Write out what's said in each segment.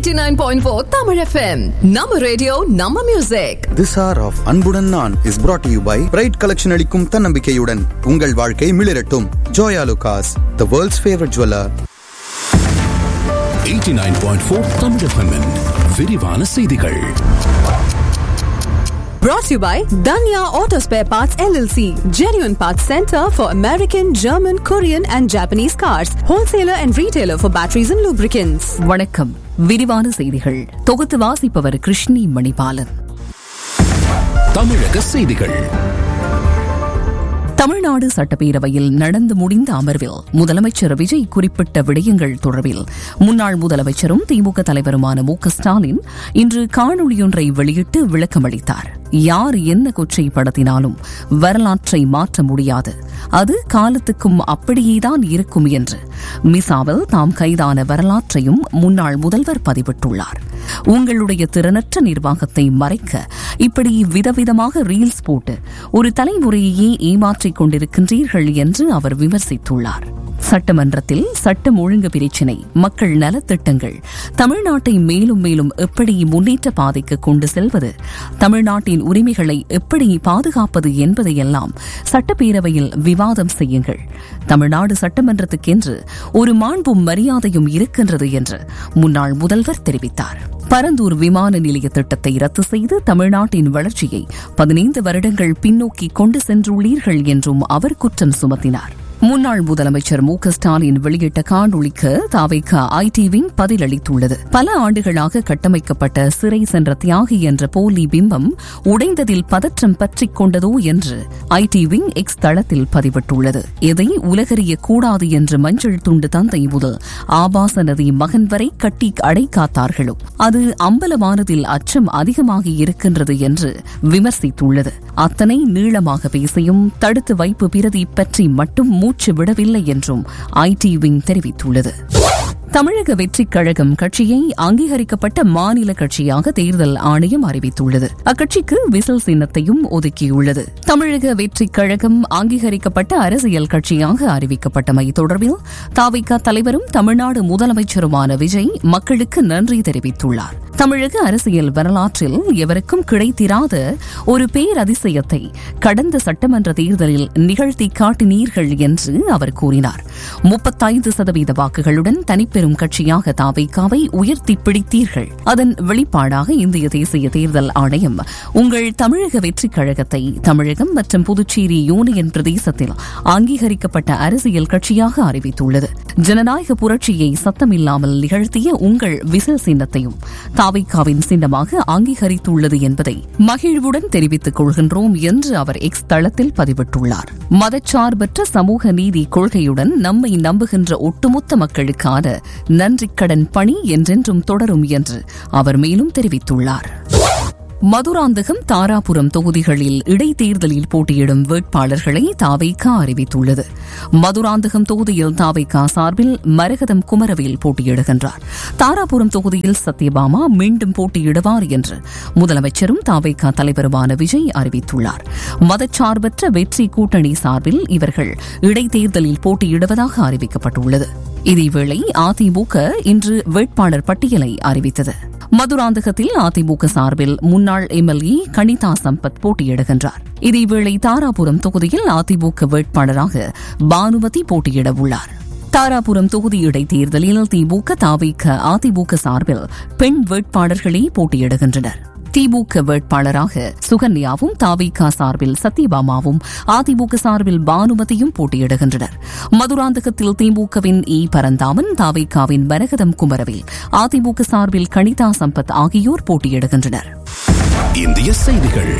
89.4 Tamil FM. நம்ம radio நம்ம music This hour of அன்புடன் நான் is brought to you by bright collection அளிக்கும் தன்னம்பிக்கையுடன் உங்கள் வாழ்க்கை மிளிரட்டும் Joya லுகாஸ் the world's favorite jeweler 89.4 Tamil FM -இன் விரிவான செய்திகள் brought to you by Danya Auto Spare Parts LLC. Genuine Parts Center for American, German, Korean and Japanese cars. Wholesaler and retailer for batteries and lubricants. வணக்கம் விரிவான செய்திகள் தொகுத்து வாசிப்பவர் கிருஷ்ணி மணிபாலன் தமிழக செய்திகள் தமிழ்நாடு சட்டப்பேரவையில் நடந்து முடிந்த அமர்வில் முதலமைச்சர் விஜய் குறிப்பிட்ட விடயங்கள் தொடர்பில் முன்னாள் முதலமைச்சரும் திமுக தலைவருமான மு க ஸ்டாலின் இன்று காணொலியொன்றை வெளியிட்டு விளக்கமளித்தார் யார் என்ன கொச்சை படுத்தினாலும் வரலாற்றை மாற்ற முடியாது அது காலத்துக்கும் அப்படியேதான் இருக்கும் என்று மிசாவில் தாம் கைதான வரலாற்றையும் முன்னாள் முதல்வர் பதிவிட்டுள்ளார் உங்களுடைய திறனற்ற நிர்வாகத்தை மறைக்க இப்படி விதவிதமாக ரீல்ஸ் போட்டு ஒரு தலைமுறையையே ஏமாற்றிக் கொண்டிருக்கின்றீர்கள் என்று அவர் விமர்சித்துள்ளார் சட்டமன்றத்தில் சட்டம் ஒழுங்கு பிரச்சினை மக்கள் நலத்திட்டங்கள் தமிழ்நாட்டை மேலும் மேலும் எப்படி முன்னேற்ற பாதைக்கு கொண்டு செல்வது தமிழ்நாட்டின் உரிமைகளை எப்படி பாதுகாப்பது என்பதையெல்லாம் சட்டப்பேரவையில் விவாதம் செய்யுங்கள் தமிழ்நாடு சட்டமன்றத்துக்கென்று ஒரு மாண்பும் மரியாதையும் இருக்கின்றது என்று முன்னாள் முதல்வர் தெரிவித்தார் பரந்தூர் விமான நிலைய திட்டத்தை ரத்து செய்து தமிழ்நாட்டின் வளர்ச்சியை பதினைந்து வருடங்கள் பின்னோக்கி கொண்டு சென்றுள்ளீர்கள் என்றும் அவர் குற்றம் சுமத்தினார் முன்னாள் முதலமைச்சர் மு க ஸ்டாலின் வெளியிட்ட காணொளிக்கு தாவைக்க ஐடி விங் பதிலளித்துள்ளது பல ஆண்டுகளாக கட்டமைக்கப்பட்ட சிறை சென்ற தியாகி என்ற போலி பிம்பம் உடைந்ததில் பதற்றம் பற்றிக் கொண்டதோ என்று ஐடி விங் எக்ஸ் தளத்தில் பதிவிட்டுள்ளது இதை உலகறிய கூடாது என்று மஞ்சள் துண்டு தந்தை முதல் ஆபாச நதி மகன் வரை கட்டி அடைக்காத்தார்களோ அது அம்பலமானதில் அச்சம் அதிகமாகி இருக்கின்றது என்று விமர்சித்துள்ளது அத்தனை நீளமாக பேசியும் தடுத்து வைப்பு பிரதி பற்றி மட்டும் மூச்சு விடவில்லை என்றும் ஐடி விங் தெரிவித்துள்ளது தமிழக வெற்றிக் கழகம் கட்சியை அங்கீகரிக்கப்பட்ட மாநில கட்சியாக தேர்தல் ஆணையம் அறிவித்துள்ளது அக்கட்சிக்கு விசில் சின்னத்தையும் ஒதுக்கியுள்ளது தமிழக வெற்றிக் கழகம் அங்கீகரிக்கப்பட்ட அரசியல் கட்சியாக அறிவிக்கப்பட்டமை தொடர்பில் தாவிக தலைவரும் தமிழ்நாடு முதலமைச்சருமான விஜய் மக்களுக்கு நன்றி தெரிவித்துள்ளார் தமிழக அரசியல் வரலாற்றில் எவருக்கும் கிடைத்திராத ஒரு பேரதிசயத்தை கடந்த சட்டமன்ற தேர்தலில் நிகழ்த்தி காட்டினீர்கள் என்று அவர் கூறினார் முப்பத்தைந்து சதவீத வாக்குகளுடன் தனிப்பெரும் கட்சியாக தாவைக்காவை உயர்த்தி பிடித்தீர்கள் அதன் வெளிப்பாடாக இந்திய தேசிய தேர்தல் ஆணையம் உங்கள் தமிழக வெற்றிக் கழகத்தை தமிழகம் மற்றும் புதுச்சேரி யூனியன் பிரதேசத்தில் அங்கீகரிக்கப்பட்ட அரசியல் கட்சியாக அறிவித்துள்ளது ஜனநாயக புரட்சியை சத்தமில்லாமல் நிகழ்த்திய உங்கள் விசில் சின்னத்தையும் தாவைக்காவின் சின்னமாக அங்கீகரித்துள்ளது என்பதை மகிழ்வுடன் தெரிவித்துக் கொள்கின்றோம் என்று அவர் எக்ஸ் தளத்தில் பதிவிட்டுள்ளார் மதச்சார்பற்ற சமூக நீதி கொள்கையுடன் நம்மை நம்புகின்ற ஒட்டுமொத்த மக்களுக்கான நன்றிக் கடன் பணி என்றென்றும் தொடரும் என்று அவர் மேலும் தெரிவித்துள்ளார் மதுராந்தகம் தாராபுரம் தொகுதிகளில் இடைத்தேர்தலில் போட்டியிடும் வேட்பாளர்களை தாவைக்கா அறிவித்துள்ளது மதுராந்தகம் தொகுதியில் தாவைக்கா சார்பில் மரகதம் குமரவேல் போட்டியிடுகின்றார் தாராபுரம் தொகுதியில் சத்யபாமா மீண்டும் போட்டியிடுவார் என்று முதலமைச்சரும் தாவைக்கா தலைவருமான விஜய் அறிவித்துள்ளார் மதச்சார்பற்ற வெற்றி கூட்டணி சார்பில் இவர்கள் இடைத்தேர்தலில் போட்டியிடுவதாக அறிவிக்கப்பட்டுள்ளது இதேவேளை அதிமுக இன்று வேட்பாளர் பட்டியலை அறிவித்தது மதுராந்தகத்தில் அதிமுக சார்பில் முன்னாள் எம்எல்ஏ கனிதா சம்பத் போட்டியிடுகின்றார் இதேவேளை தாராபுரம் தொகுதியில் அதிமுக வேட்பாளராக பானுமதி போட்டியிட உள்ளார் தாராபுரம் தொகுதி இடைத்தேர்தலில் திமுக தாவிக்க அதிமுக சார்பில் பெண் வேட்பாளர்களே போட்டியிடுகின்றனர் திமுக வேட்பாளராக சுகன்யாவும் தாவிகா சார்பில் சத்யபாமாவும் அதிமுக சார்பில் பானுமதியும் போட்டியிடுகின்றனர் மதுராந்தகத்தில் திமுகவின் இ பரந்தாமன் தாவிகாவின் மரகதம் குமரவில் அதிமுக சார்பில் கணிதா சம்பத் ஆகியோர் போட்டியிடுகின்றனர் இந்திய செய்திகள்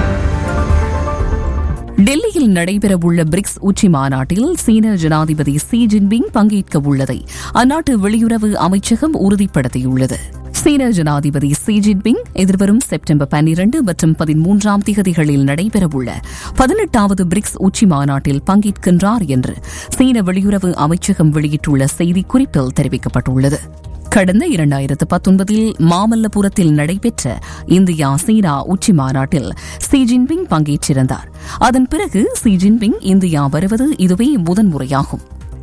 டெல்லியில் நடைபெறவுள்ள பிரிக்ஸ் உச்சி மாநாட்டில் சீன ஜனாதிபதி சி ஜின்பிங் பங்கேற்க உள்ளதை அந்நாட்டு வெளியுறவு அமைச்சகம் உறுதிப்படுத்தியுள்ளது சீன ஜனாதிபதி சி ஜின்பிங் எதிர்வரும் செப்டம்பர் பன்னிரண்டு மற்றும் பதிமூன்றாம் திகதிகளில் நடைபெறவுள்ள பதினெட்டாவது பிரிக்ஸ் உச்சி மாநாட்டில் பங்கேற்கின்றார் என்று சீன வெளியுறவு அமைச்சகம் வெளியிட்டுள்ள செய்திக்குறிப்பில் தெரிவிக்கப்பட்டுள்ளது கடந்த இரண்டாயிரத்து பத்தொன்பதில் மாமல்லபுரத்தில் நடைபெற்ற இந்தியா சீனா உச்சி மாநாட்டில் சி ஜின்பிங் பங்கேற்றிருந்தார் அதன் பிறகு சி ஜின்பிங் இந்தியா வருவது இதுவே முதன்முறையாகும்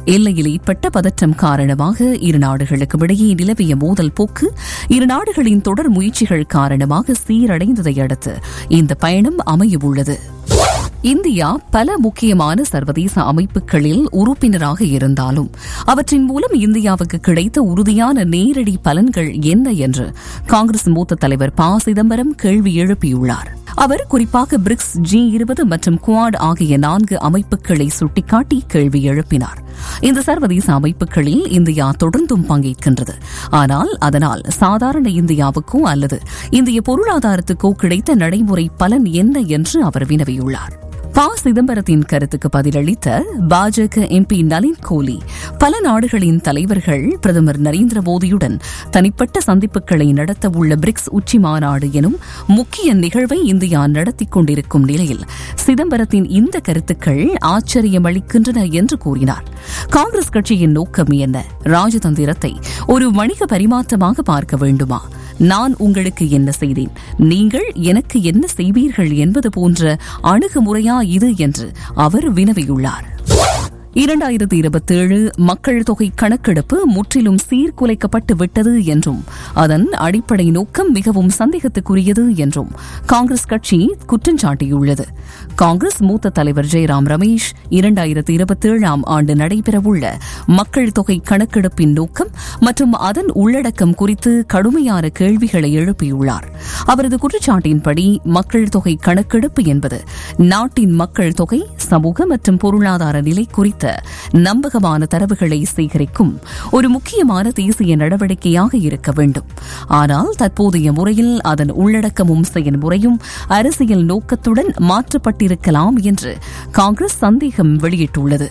எல்லையில் ஏற்பட்ட பதற்றம் காரணமாக இரு நாடுகளுக்கும் இடையே நிலவிய மோதல் போக்கு இரு நாடுகளின் தொடர் முயற்சிகள் காரணமாக சீரடைந்ததை அடுத்து இந்த பயணம் அமையவுள்ளது இந்தியா பல முக்கியமான சர்வதேச அமைப்புகளில் உறுப்பினராக இருந்தாலும் அவற்றின் மூலம் இந்தியாவுக்கு கிடைத்த உறுதியான நேரடி பலன்கள் என்ன என்று காங்கிரஸ் மூத்த தலைவர் ப சிதம்பரம் கேள்வி எழுப்பியுள்ளார் அவர் குறிப்பாக பிரிக்ஸ் ஜி இருபது மற்றும் குவாட் ஆகிய நான்கு அமைப்புகளை சுட்டிக்காட்டி கேள்வி எழுப்பினார் இந்த சர்வதேச அமைப்புகளில் இந்தியா தொடர்ந்தும் பங்கேற்கின்றது ஆனால் அதனால் சாதாரண இந்தியாவுக்கோ அல்லது இந்திய பொருளாதாரத்துக்கோ கிடைத்த நடைமுறை பலன் என்ன என்று அவர் வினவியுள்ளார் ப சிதம்பரத்தின் கருத்துக்கு பதிலளித்த பாஜக எம்பி நளின் கோலி பல நாடுகளின் தலைவர்கள் பிரதமர் நரேந்திர மோடியுடன் தனிப்பட்ட சந்திப்புகளை நடத்த உள்ள பிரிக்ஸ் உச்சி மாநாடு எனும் முக்கிய நிகழ்வை இந்தியா நடத்திக் கொண்டிருக்கும் நிலையில் சிதம்பரத்தின் இந்த கருத்துக்கள் ஆச்சரியமளிக்கின்றன என்று கூறினார் காங்கிரஸ் கட்சியின் நோக்கம் என்ன ராஜதந்திரத்தை ஒரு வணிக பரிமாற்றமாக பார்க்க வேண்டுமா நான் உங்களுக்கு என்ன செய்தேன் நீங்கள் எனக்கு என்ன செய்வீர்கள் என்பது போன்ற அணுகுமுறையா இது என்று அவர் வினவியுள்ளார் இரண்டாயிரத்தி இருபத்தேழு மக்கள் தொகை கணக்கெடுப்பு முற்றிலும் சீர்குலைக்கப்பட்டு விட்டது என்றும் அதன் அடிப்படை நோக்கம் மிகவும் சந்தேகத்துக்குரியது என்றும் காங்கிரஸ் கட்சி குற்றம் சாட்டியுள்ளது காங்கிரஸ் மூத்த தலைவர் ஜெயராம் ரமேஷ் இரண்டாயிரத்தி இருபத்தேழாம் ஆண்டு நடைபெறவுள்ள மக்கள் தொகை கணக்கெடுப்பின் நோக்கம் மற்றும் அதன் உள்ளடக்கம் குறித்து கடுமையான கேள்விகளை எழுப்பியுள்ளார் அவரது குற்றச்சாட்டின்படி மக்கள் தொகை கணக்கெடுப்பு என்பது நாட்டின் மக்கள் தொகை சமூக மற்றும் பொருளாதார நிலை குறித்த நம்பகமான தரவுகளை சேகரிக்கும் ஒரு முக்கியமான தேசிய நடவடிக்கையாக இருக்க வேண்டும் ஆனால் தற்போதைய முறையில் அதன் உள்ளடக்கமும் செயல்முறையும் அரசியல் நோக்கத்துடன் மாற்றப்பட்டிருக்கலாம் என்று காங்கிரஸ் சந்தேகம் வெளியிட்டுள்ளது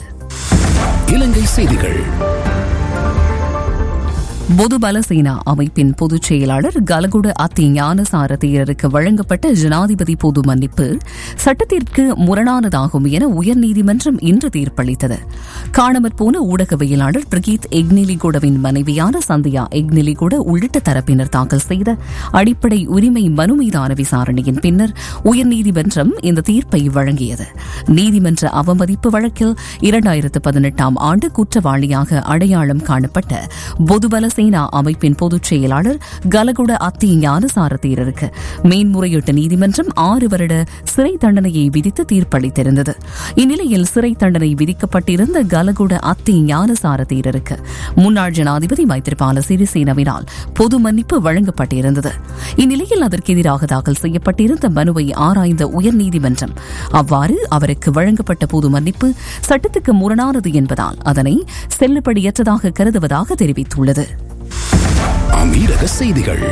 இலங்கை செய்திகள் பொதுபல சேனா அமைப்பின் பொதுச் செயலாளர் கலகுட அத்தி ஞானசார தேரருக்கு வழங்கப்பட்ட ஜனாதிபதி பொது மன்னிப்பு சட்டத்திற்கு முரணானதாகும் என உயர்நீதிமன்றம் இன்று தீர்ப்பளித்தது காணாமற் போன ஊடகவியலாளர் பிரகீத் எக்னிலிகுடவின் மனைவியான சந்தியா எக்னிலிகுட உள்ளிட்ட தரப்பினர் தாக்கல் செய்த அடிப்படை உரிமை மனு மீதான விசாரணையின் பின்னர் உயர்நீதிமன்றம் இந்த தீர்ப்பை வழங்கியது நீதிமன்ற அவமதிப்பு வழக்கில் இரண்டாயிரத்து பதினெட்டாம் ஆண்டு குற்றவாளியாக அடையாளம் காணப்பட்ட பொதுபல சேனா அமைப்பின் பொதுச் செயலாளர் கலகுட அத்தி ஞானசார தேரருக்கு மேன்முறையீட்டு நீதிமன்றம் ஆறு வருட சிறை தண்டனையை விதித்து தீர்ப்பளித்திருந்தது இந்நிலையில் சிறை தண்டனை விதிக்கப்பட்டிருந்த கலகுட அத்தி ஞானசார தேரருக்கு முன்னாள் ஜனாதிபதி மைத்திரிபால சிறிசேனவினால் பொது மன்னிப்பு வழங்கப்பட்டிருந்தது இந்நிலையில் அதற்கு எதிராக தாக்கல் செய்யப்பட்டிருந்த மனுவை ஆராய்ந்த உயர்நீதிமன்றம் அவ்வாறு அவருக்கு வழங்கப்பட்ட பொது மன்னிப்பு சட்டத்துக்கு முரணானது என்பதால் அதனை செல்லுபடியற்றதாக கருதுவதாக தெரிவித்துள்ளது அமீரக செய்திகள்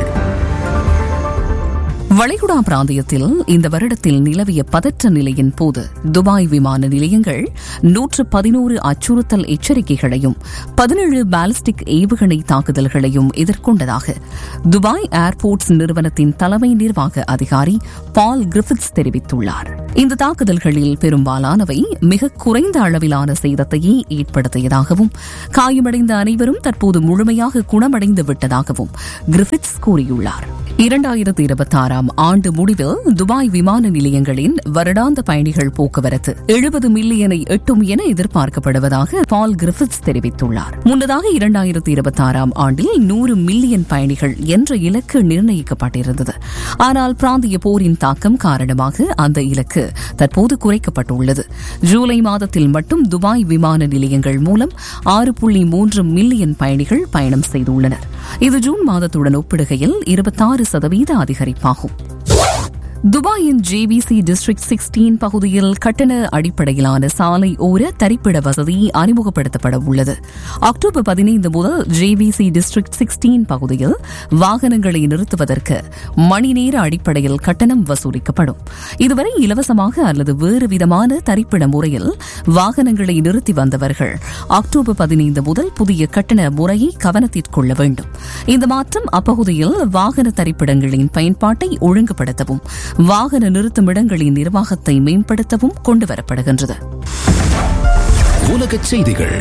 வளைகுடா பிராந்தியத்தில் இந்த வருடத்தில் நிலவிய பதற்ற நிலையின் போது துபாய் விமான நிலையங்கள் நூற்று பதினோரு அச்சுறுத்தல் எச்சரிக்கைகளையும் பதினேழு பாலிஸ்டிக் ஏவுகணை தாக்குதல்களையும் எதிர்கொண்டதாக துபாய் ஏர்போர்ட்ஸ் நிறுவனத்தின் தலைமை நிர்வாக அதிகாரி பால் கிரிஃபித்ஸ் தெரிவித்துள்ளார் இந்த தாக்குதல்களில் பெரும்பாலானவை மிக குறைந்த அளவிலான சேதத்தையே ஏற்படுத்தியதாகவும் காயமடைந்த அனைவரும் தற்போது முழுமையாக குணமடைந்து விட்டதாகவும் கிரிஃபித்ஸ் கூறியுள்ளார் இரண்டாயிரத்தி இருபத்தி ஆறாம் ஆண்டு முடிவில் துபாய் விமான நிலையங்களின் வருடாந்த பயணிகள் போக்குவரத்து எழுபது மில்லியனை எட்டும் என எதிர்பார்க்கப்படுவதாக பால் கிரிஃபித்ஸ் தெரிவித்துள்ளார் முன்னதாக இரண்டாயிரத்தி இருபத்தி ஆறாம் ஆண்டில் நூறு மில்லியன் பயணிகள் என்ற இலக்கு நிர்ணயிக்கப்பட்டிருந்தது ஆனால் பிராந்திய போரின் தாக்கம் காரணமாக அந்த இலக்கு தற்போது குறைக்கப்பட்டுள்ளது ஜூலை மாதத்தில் மட்டும் துபாய் விமான நிலையங்கள் மூலம் ஆறு புள்ளி மூன்று மில்லியன் பயணிகள் பயணம் செய்துள்ளனர் இது ஜூன் மாதத்துடன் ஒப்பிடுகையில் இருபத்தாறு சதவீத அதிகரிப்பாகும் துபாயின் ஜேபிசி டிஸ்ட்ரிக்ட் சிக்ஸ்டீன் பகுதியில் கட்டண அடிப்படையிலான சாலை ஓர தரிப்பிட வசதி அறிமுகப்படுத்தப்பட உள்ளது அக்டோபர் பதினைந்து முதல் ஜேபிசி டிஸ்ட்ரிக்ட் சிக்ஸ்டீன் பகுதியில் வாகனங்களை நிறுத்துவதற்கு மணி நேர அடிப்படையில் கட்டணம் வசூலிக்கப்படும் இதுவரை இலவசமாக அல்லது வேறு விதமான தரிப்பிட முறையில் வாகனங்களை நிறுத்தி வந்தவர்கள் அக்டோபர் பதினைந்து முதல் புதிய கட்டண முறையை கவனத்திற்கொள்ள வேண்டும் இந்த மாற்றம் அப்பகுதியில் வாகன தரிப்பிடங்களின் பயன்பாட்டை ஒழுங்குபடுத்தவும் வாகன நிறுத்துமிடங்களின் நிர்வாகத்தை மேம்படுத்தவும் கொண்டுவரப்படுகின்றது உலகச் செய்திகள்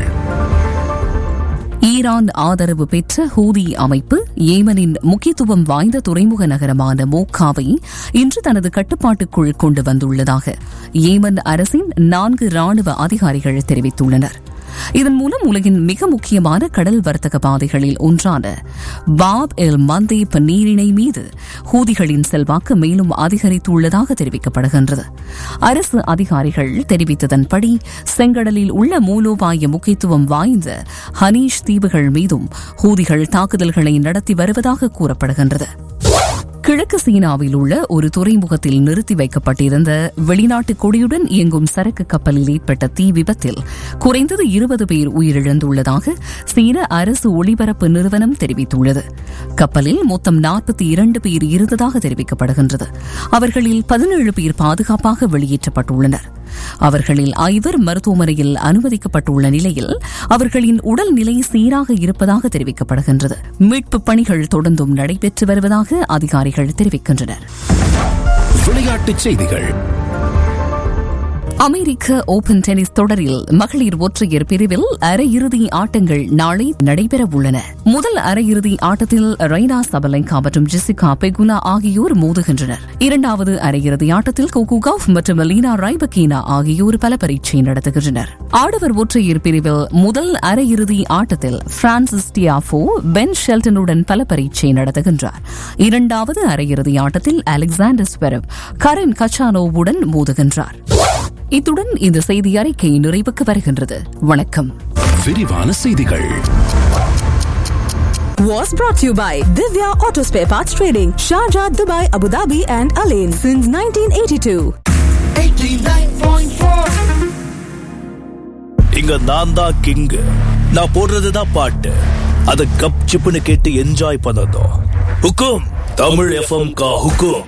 ஈரான் ஆதரவு பெற்ற ஹூதி அமைப்பு ஏமனின் முக்கியத்துவம் வாய்ந்த துறைமுக நகரமான மோக்காவை இன்று தனது கட்டுப்பாட்டுக்குள் கொண்டு வந்துள்ளதாக ஏமன் அரசின் நான்கு ராணுவ அதிகாரிகள் தெரிவித்துள்ளனர் இதன் மூலம் உலகின் மிக முக்கியமான கடல் வர்த்தக பாதைகளில் ஒன்றான பாப் எல் மந்தேப் நீரிணை மீது ஹூதிகளின் செல்வாக்கு மேலும் அதிகரித்துள்ளதாக தெரிவிக்கப்படுகின்றது அரசு அதிகாரிகள் தெரிவித்ததன்படி செங்கடலில் உள்ள மூலோபாய முக்கியத்துவம் வாய்ந்த ஹனீஷ் தீவுகள் மீதும் ஹூதிகள் தாக்குதல்களை நடத்தி வருவதாக கூறப்படுகின்றது கிழக்கு சீனாவில் உள்ள ஒரு துறைமுகத்தில் நிறுத்தி வைக்கப்பட்டிருந்த வெளிநாட்டு கொடியுடன் இயங்கும் சரக்கு கப்பலில் ஏற்பட்ட தீ விபத்தில் குறைந்தது இருபது பேர் உயிரிழந்துள்ளதாக சீன அரசு ஒளிபரப்பு நிறுவனம் தெரிவித்துள்ளது கப்பலில் மொத்தம் நாற்பத்தி இரண்டு பேர் இருந்ததாக தெரிவிக்கப்படுகின்றது அவர்களில் பதினேழு பேர் பாதுகாப்பாக வெளியேற்றப்பட்டுள்ளனர் அவர்களில் ஐவர் மருத்துவமனையில் அனுமதிக்கப்பட்டுள்ள நிலையில் அவர்களின் உடல் நிலை சீராக இருப்பதாக தெரிவிக்கப்படுகின்றது மீட்புப் பணிகள் தொடர்ந்தும் நடைபெற்று வருவதாக அதிகாரிகள் தெரிவிக்கின்றனர் விளையாட்டுச் செய்திகள் அமெரிக்க ஓபன் டென்னிஸ் தொடரில் மகளிர் ஒற்றையர் பிரிவில் அரையிறுதி ஆட்டங்கள் நாளை நடைபெற உள்ளன முதல் அரையிறுதி ஆட்டத்தில் ரெய்னா சபலங்கா மற்றும் ஜெசிகா பெகுனா ஆகியோர் மோதுகின்றனர் இரண்டாவது அரையிறுதி ஆட்டத்தில் கோகு கவுஃப் மற்றும் லீனா ரைபக்கீனா ஆகியோர் பல பரீட்சை நடத்துகின்றனர் ஆடவர் ஒற்றையர் பிரிவில் முதல் அரையிறுதி ஆட்டத்தில் பிரான்சிஸ் டியாஃபோ பென் ஷெல்டனுடன் பல பரீட்சை நடத்துகின்றார் இரண்டாவது அரையிறுதி ஆட்டத்தில் அலெக்சாண்டர் ஸ்வெரவ் கரின் கச்சானோவுடன் மோதுகின்றார் இத்துடன் இந்த செய்தி அறிக்கை நிறைவுக்கு வருகின்றது வணக்கம் விரிவான செய்திகள் Was brought to you by Divya Auto Spare Parts Trading, Sharjah, Dubai, Abu Dhabi, and Alain since 1982. இங்க நான் தான் கிங் நான் போடுறதுதான் பாட்டு அத கப் சிப்புன்னு கேட்டு என்ஜாய் பண்ணதும் ஹுக்கும் தமிழ் எஃப்எம் கா ஹுக்கும்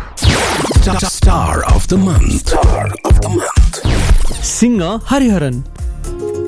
Star of the month. Star of the month. singer Hariharan